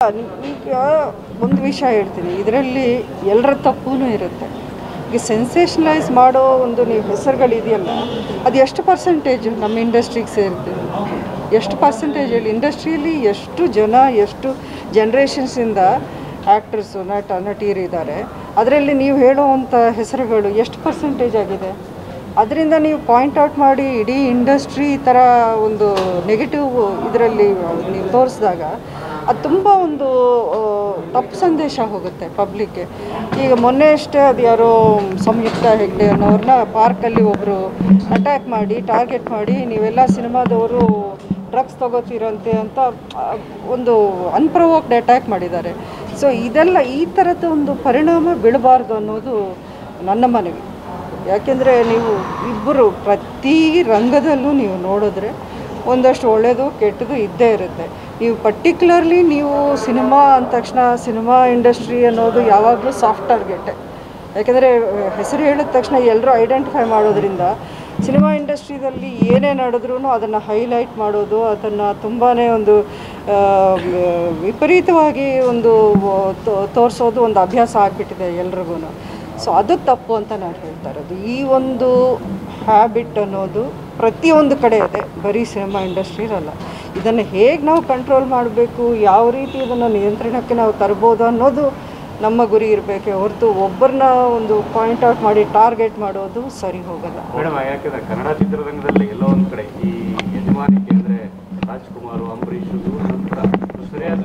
ಈಗ ಒಂದು ವಿಷಯ ಹೇಳ್ತೀನಿ ಇದರಲ್ಲಿ ಎಲ್ಲರ ತಪ್ಪೂ ಇರುತ್ತೆ ಈಗ ಸೆನ್ಸೇಷನಲೈಸ್ ಮಾಡೋ ಒಂದು ನೀವು ಹೆಸರುಗಳಿದೆಯಲ್ಲ ಅದು ಎಷ್ಟು ಪರ್ಸೆಂಟೇಜ್ ನಮ್ಮ ಇಂಡಸ್ಟ್ರಿಗೆ ಸೇರ್ತೀವಿ ಎಷ್ಟು ಪರ್ಸೆಂಟೇಜ್ ಹೇಳಿ ಇಂಡಸ್ಟ್ರಿಯಲ್ಲಿ ಎಷ್ಟು ಜನ ಎಷ್ಟು ಜನ್ರೇಷನ್ಸಿಂದ ಆ್ಯಕ್ಟರ್ಸು ನಟ ನಟಿಯರಿದ್ದಾರೆ ಅದರಲ್ಲಿ ನೀವು ಹೇಳುವಂಥ ಹೆಸರುಗಳು ಎಷ್ಟು ಪರ್ಸೆಂಟೇಜ್ ಆಗಿದೆ ಅದರಿಂದ ನೀವು ಪಾಯಿಂಟ್ ಔಟ್ ಮಾಡಿ ಇಡೀ ಇಂಡಸ್ಟ್ರಿ ಈ ಥರ ಒಂದು ನೆಗೆಟಿವ್ ಇದರಲ್ಲಿ ನೀವು ತೋರಿಸಿದಾಗ ಅದು ತುಂಬ ಒಂದು ಆ, ತಪ್ಪು ಸಂದೇಶ ಹೋಗುತ್ತೆ ಪಬ್ಲಿಕ್ಗೆ ಈಗ ಮೊನ್ನೆ ಅಷ್ಟೇ ಅದು ಯಾರೋ ಸಂಯುಕ್ತ ಹೆಗ್ಡೆ ಅನ್ನೋರನ್ನ ಪಾರ್ಕಲ್ಲಿ ಒಬ್ಬರು ಅಟ್ಯಾಕ್ ಮಾಡಿ ಟಾರ್ಗೆಟ್ ಮಾಡಿ ನೀವೆಲ್ಲ ಸಿನಿಮಾದವರು ಡ್ರಗ್ಸ್ ತಗೋತೀರಂತೆ ಅಂತ ಆ, ಒಂದು ಅನ್ಪ್ರವೋಕ್ಡ್ ಅಟ್ಯಾಕ್ ಮಾಡಿದ್ದಾರೆ ಸೊ ಇದೆಲ್ಲ ಈ ಥರದ ಒಂದು ಪರಿಣಾಮ ಬೀಳಬಾರ್ದು ಅನ್ನೋದು ನನ್ನ ಮನವಿ ಯಾಕೆಂದರೆ ನೀವು ಇಬ್ಬರು ಪ್ರತಿ ರಂಗದಲ್ಲೂ ನೀವು ನೋಡಿದ್ರೆ ಒಂದಷ್ಟು ಒಳ್ಳೆಯದು ಕೆಟ್ಟದು ಇದ್ದೇ ಇರುತ್ತೆ ನೀವು ಪರ್ಟಿಕ್ಯುಲರ್ಲಿ ನೀವು ಸಿನಿಮಾ ಅಂದ ತಕ್ಷಣ ಸಿನಿಮಾ ಇಂಡಸ್ಟ್ರಿ ಅನ್ನೋದು ಯಾವಾಗಲೂ ಸಾಫ್ಟ್ ಟಾರ್ಗೆಟೆ ಯಾಕೆಂದರೆ ಹೆಸರು ಹೇಳಿದ ತಕ್ಷಣ ಎಲ್ಲರೂ ಐಡೆಂಟಿಫೈ ಮಾಡೋದ್ರಿಂದ ಸಿನಿಮಾ ಇಂಡಸ್ಟ್ರಿದಲ್ಲಿ ಏನೇ ನಡೆದ್ರೂ ಅದನ್ನು ಹೈಲೈಟ್ ಮಾಡೋದು ಅದನ್ನು ತುಂಬಾ ಒಂದು ಆ, ವಿಪರೀತವಾಗಿ ಒಂದು ತೋ- ತೋರಿಸೋದು ಒಂದು ಅಭ್ಯಾಸ ಆಗಿಬಿಟ್ಟಿದೆ ಎಲ್ರಿಗೂ ಸೊ ಅದು ತಪ್ಪು ಅಂತ ನಾನು ಹೇಳ್ತಾ ಇರೋದು ಈ ಒಂದು ಹ್ಯಾಬಿಟ್ ಅನ್ನೋದು ಪ್ರತಿಯೊಂದು ಕಡೆ ಇದೆ ಬರೀ ಸಿನಿಮಾ ಇಂಡಸ್ಟ್ರಿರಲ್ಲ ಇದನ್ನು ಹೇಗೆ ನಾವು ಕಂಟ್ರೋಲ್ ಮಾಡಬೇಕು ಯಾವ ರೀತಿ ಇದನ್ನು ನಿಯಂತ್ರಣಕ್ಕೆ ನಾವು ತರ್ಬೋದು ಅನ್ನೋದು ನಮ್ಮ ಗುರಿ ಇರಬೇಕೆ ಹೊರತು ಒಬ್ಬರನ್ನ ಒಂದು ಪಾಯಿಂಟ್ ಔಟ್ ಮಾಡಿ ಟಾರ್ಗೆಟ್ ಮಾಡೋದು ಸರಿ ಹೋಗಲ್ಲ ಮೇಡಮ್ ಯಾಕಂದ್ರೆ ಕನ್ನಡ ಚಿತ್ರರಂಗದಲ್ಲಿ ಎಲ್ಲೋ ಒಂದ್ ಕಡೆ ಈ ಯಜಮಾನಿಕೆ ಅಂದ್ರೆ ರಾಜ್ಕುಮಾರ್ ಅಂಬರೀಷ್ ಇವ್ರ ನಂತರ ಸರಿಯಾದ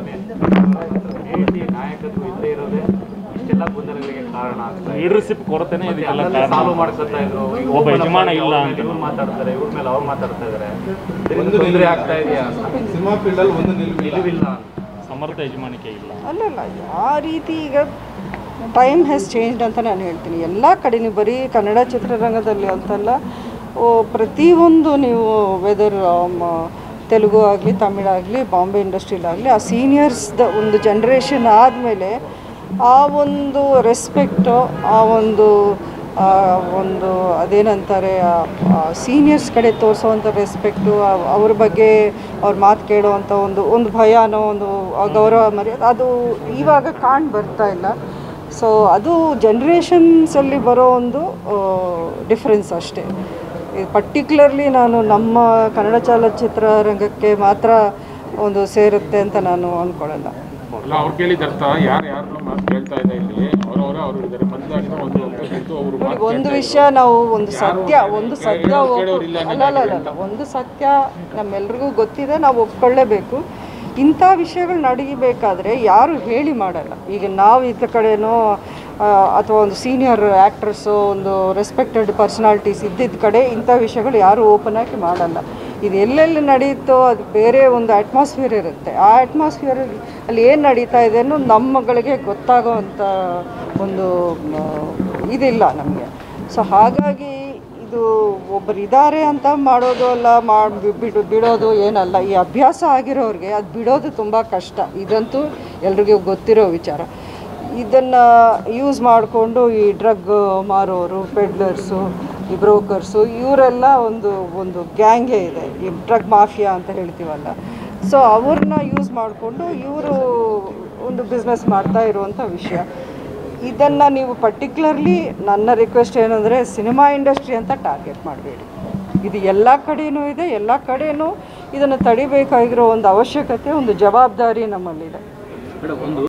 ಭೇಟಿ ನಾಯಕತ್ವ ಇಲ್ಲದೆ ಇರೋದೇ ಇಷ್ಟೆಲ್ಲ ಗೊಂದಲಗಳಿಗೆ ಕಾರಣ ಆಗ್ತಾ ಇದೆ ಲೀಡರ್ಶಿಪ್ ಕೊರತೆನೇ ಇದಕ್ಕೆಲ್ಲ ಕಾರಣ ಸಾಲ್ವ್ ಮಾಡ್ಕೊತಾ ಇದ್ರು ಈಗ ಒಬ್ಬ open up ಯಜಮಾನ ಆಗಿ ಇಲ್ಲ ಅವ್ರ ಅಂತ. ಮೇಲೆ ಇವ್ರು ಮಾತಾಡ್ತಾರೆ ಇವ್ರ ಮೇಲೆ ಅವ್ರು ಮಾತಾಡ್ತಾ ಇದಾರೆ ಇದರಿಂದ ತೊಂದರೆ ಆಗ್ತಾ ಇದೆಯಾ ಸಿನಿಮಾ ಫೀಲ್ಡಲ್ಲಿ ಒಂದು ನಿಲುವಿಲ್ಲ ನಿಲುವಿಲ್ಲ ಸಮರ್ಥ ಯಜಮಾನಿಕೆ ಇಲ್ಲ ಅಲ್ಲಲ್ಲ ಆ ರೀತಿ ಈಗ ಟೈಮ್ ಹ್ಯಾಸ್ ಚೇಂಜ್ಡ್ ಅಂತ ನಾನು ಹೇಳ್ತೀನಿ ಎಲ್ಲ ಕಡೆ ನೀವು ಬರೀ ಕನ್ನಡ ಚಿತ್ರರಂಗದಲ್ಲಿ ಅಂತಲ್ಲ ಓ, ಪ್ರತಿಯೊಂದು ನೀವು ವೆದರ್ ತೆಲುಗು ಆಗಲಿ ತಮಿಳಾಗಲಿ ಬಾಂಬೆ ಇಂಡಸ್ಟ್ರಿಲಾಗಲಿ ಆ ಸೀನಿಯರ್ಸ್ದ ಒಂದು ಜನ್ರೇಷನ್ ಆದಮೇಲೆ ಆ ಒಂದು ರೆಸ್ಪೆಕ್ಟು ಆ ಒಂದು ಆ ಒಂದು ಅದೇನಂತಾರೆ ಸೀನಿಯರ್ಸ್ ಕಡೆ ತೋರಿಸೋವಂಥ ರೆಸ್ಪೆಕ್ಟು ಅವ್ರ ಬಗ್ಗೆ ಅವ್ರ ಮಾತು ಕೇಳೋವಂಥ ಒಂದು ಒಂದು ಭಯನೋ ಒಂದು ಆ ಗೌರವ ಮರ್ಯಾದೆ ಅದು ಇವಾಗ ಕಾಣ್ ಬರ್ತಾ ಇಲ್ಲ ಸೊ ಅದು ಜನ್ರೇಷನ್ಸಲ್ಲಿ ಬರೋ ಒಂದು ಡಿಫ್ರೆನ್ಸ್ ಅಷ್ಟೇ ಪರ್ಟಿಕ್ಯುಲರ್ಲಿ ನಾನು ನಮ್ಮ ಕನ್ನಡ ಚಲನಚಿತ್ರ ರಂಗಕ್ಕೆ ಮಾತ್ರ ಒಂದು ಸೇರುತ್ತೆ ಅಂತ ನಾನು ಅಂದ್ಕೊಳ್ಳಲ್ಲ ಅಲ್ಲ ಅವ್ರು ಕೇಳಿದ ಅರ್ಥ ಯಾರು ಯಾರನ್ನ ಮಾತು ಕೇಳ್ತಾ ಇದೆ ಇಲ್ಲಿ ಅವರವರ ಅವರು ಇದ್ದಾರೆ ಬಂದಾಗಿನ ಒಂದು ಒಪ್ಪಂದಿತ್ತು ಅವರು ನೋಡಿ, ಒಂದು ವಿಷಯ ನಾವು ಒಂದು ಸತ್ಯ ಒಂದು ಸತ್ಯ ಒಪ್ಪು- ಅಲ್ಲ ಅಲ್ಲ ಅಲ್ಲ ಅಲ್ಲ. ಒಂದು ಸತ್ಯ ನಮ್ಮೆಲ್ರಿಗೂ ಗೊತ್ತಿದೆ ನಾವು ಒಪ್ಕೊಳ್ಳೇಬೇಕು ಇಂಥ ವಿಷಯಗಳು ನಡೀಬೇಕಾದ್ರೆ ಯಾರು ಹೇಳಿ ಮಾಡಲ್ಲ ಈಗ ನಾವು ಇದ್ದ ಕಡೆನೋ ಅಥವಾ ಒಂದು ಸೀನಿಯರ್ ಆ್ಯಕ್ಟ್ರಸ್ಸು ಒಂದು ರೆಸ್ಪೆಕ್ಟೆಡ್ ಪರ್ಸನಾಲಿಟೀಸ್ ಇದ್ದಿದ್ದ ಕಡೆ ಇಂಥ ವಿಷಯಗಳು ಯಾರು ಓಪನ್ ಆಗಿ ಮಾಡಲ್ಲ ಇದು ಎಲ್ಲೆಲ್ಲಿ ನಡೆಯುತ್ತೋ ಅದು ಬೇರೆ ಒಂದು ಅಟ್ಮಾಸ್ಫಿಯರ್ ಇರುತ್ತೆ ಆ ಅಟ್ಮಾಸ್ಫಿಯರ್ ಅಲ್ಲಿ ಏನು ನಡೀತಾ ಇದೆ ಅನ್ನೋದು ನಮ್ಮಗಳಿಗೆ ಗೊತ್ತಾಗೋ ಅಂಥ ಒಂದು ಮ, ಇದಿಲ್ಲ ನಮಗೆ ಸೊ ಹಾಗಾಗಿ ಇದು ಒಬ್ಬರು ಇದ್ದಾರೆ ಅಂತ ಮಾಡೋದು ಅಲ್ಲ ಮಾಡಿ ಬಿಡು ಬಿಡೋದು ಏನಲ್ಲ ಈ ಅಭ್ಯಾಸ ಆಗಿರೋರಿಗೆ ಅದು ಬಿಡೋದು ತುಂಬ ಕಷ್ಟ ಇದಂತೂ ಎಲ್ರಿಗೂ ಗೊತ್ತಿರೋ ವಿಚಾರ ಇದನ್ನು ಯೂಸ್ ಮಾಡಿಕೊಂಡು ಈ ಡ್ರಗ್ ಮಾರೋರು ಪೆಡ್ಲರ್ಸು ಈ ಬ್ರೋಕರ್ಸು ಇವರೆಲ್ಲ ಒಂದು ಒಂದು ಗ್ಯಾಂಗೇ ಇದೆ ಈ ಡ್ರಗ್ ಮಾಫಿಯಾ ಅಂತ ಹೇಳ್ತೀವಲ್ಲ ಸೊ ಅವ್ರನ್ನ ಯೂಸ್ ಮಾಡಿಕೊಂಡು ಇವರು ಒಂದು ಬಿಸ್ನೆಸ್ ಮಾಡ್ತಾ ಇರುವಂಥ ವಿಷಯ ಇದನ್ನು ನೀವು ಪರ್ಟಿಕ್ಯುಲರ್ಲಿ ನನ್ನ ರಿಕ್ವೆಸ್ಟ್ ಏನಂದರೆ ಸಿನಿಮಾ ಇಂಡಸ್ಟ್ರಿ ಅಂತ ಟಾರ್ಗೆಟ್ ಮಾಡಬೇಡಿ ಇದು ಎಲ್ಲ ಕಡೆಯೂ ಇದೆ ಎಲ್ಲ ಕಡೆಯೂ ಇದನ್ನು ತಡಿಬೇಕಾಗಿರೋ ಒಂದು ಅವಶ್ಯಕತೆ ಒಂದು ಜವಾಬ್ದಾರಿ ನಮ್ಮಲ್ಲಿದೆ